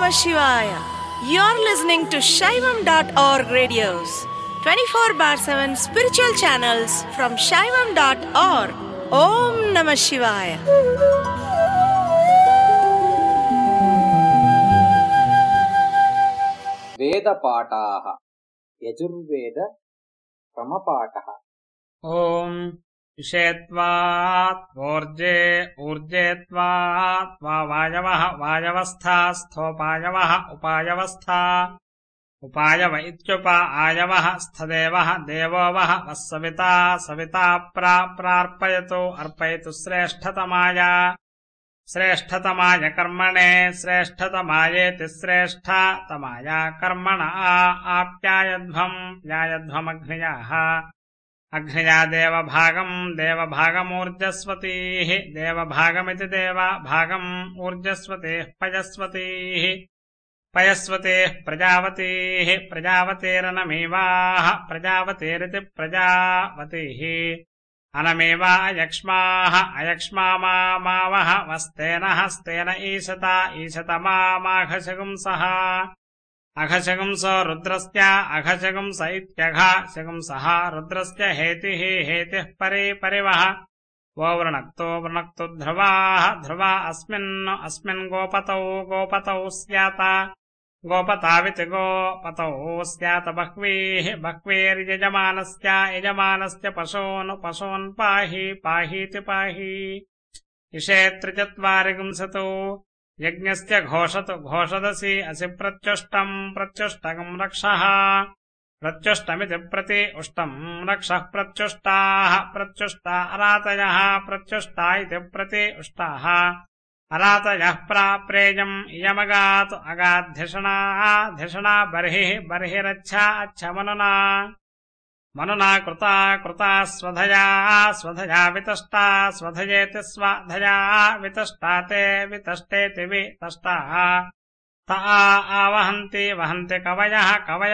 Shivaya. You're listening to Shaivam.org radios, 24 bar 7 spiritual channels from Shaivam.org. Om Namah Shivaya. వేదపాఠాः Yajurveda క్రమపాఠः ॐ विषयत्वात्वोर्जे ऊर्जे त्वा वायवः वायवस्था स्थोपायवः उपायवस्था उपायव इत्युप आयवः स्थदेवः देवो वः वः सविता सविता प्रा प्रार्पयतु अर्पयतु श्रेष्ठतमाय श्रेष्ठतमाय कर्मणे श्रेष्ठतमायेति श्रेष्ठतमाय कर्मण आ आप्यायध्वम् प्यायध्वमग्नयाः अग्नया देवभागम् देवभागमूर्जस्वतीः देवभागमिति देवभागम् ऊर्जस्वतीः पयस्वतीः पयस्वतीः प्रजावतीः प्रजावतेरनमेवाः प्रजावतेरिति प्रजावतीः अनमेवा अयक्ष्माः अयक्ष्मा मा मावः वस्तेन हस्तेन ईशता ईशतमामाघशगुंसः अघशगुंसो रुद्रस्य अघशगुंस इत्यघशगुंसः रुद्रस्य हेतिः हेतिः परे परिवः वो वृणक्तो वृणक्तु ध्रुवाः ध्रुवा अस्मिन् अस्मिन् गोपतौ गोपतौ स्यात गोपताविति गोपतौ स्यात बह्वीः बह्वीर्यजमानस्य यजमानस्य पशून् पशून् पाहि पाहीति पाहि इषेत्रिचत्वारि गुंसतु यज्ञस्य घोषतु घोषदसि असि प्रत्युष्टम् प्रत्युष्टकम् रक्षः प्रत्युष्टमिति प्रति उष्टम् रक्षः प्रत्युष्टाः प्रत्युष्टा अरातयः प्रत्युष्टा इति प्रति उष्टाः अरातयः प्राप्रेयम् इयमगातु अगाद्धिषणाः धिषणा बर्हिः बर्हिरच्छा अच्छमनुना मनुना कृता कृता स्वधया स्वधया वितष्टा स्वधयेति स्वधया वितष्टा ते वितष्टेति वितष्टाः ता आवहन्ति वहन्ति कवयः कवय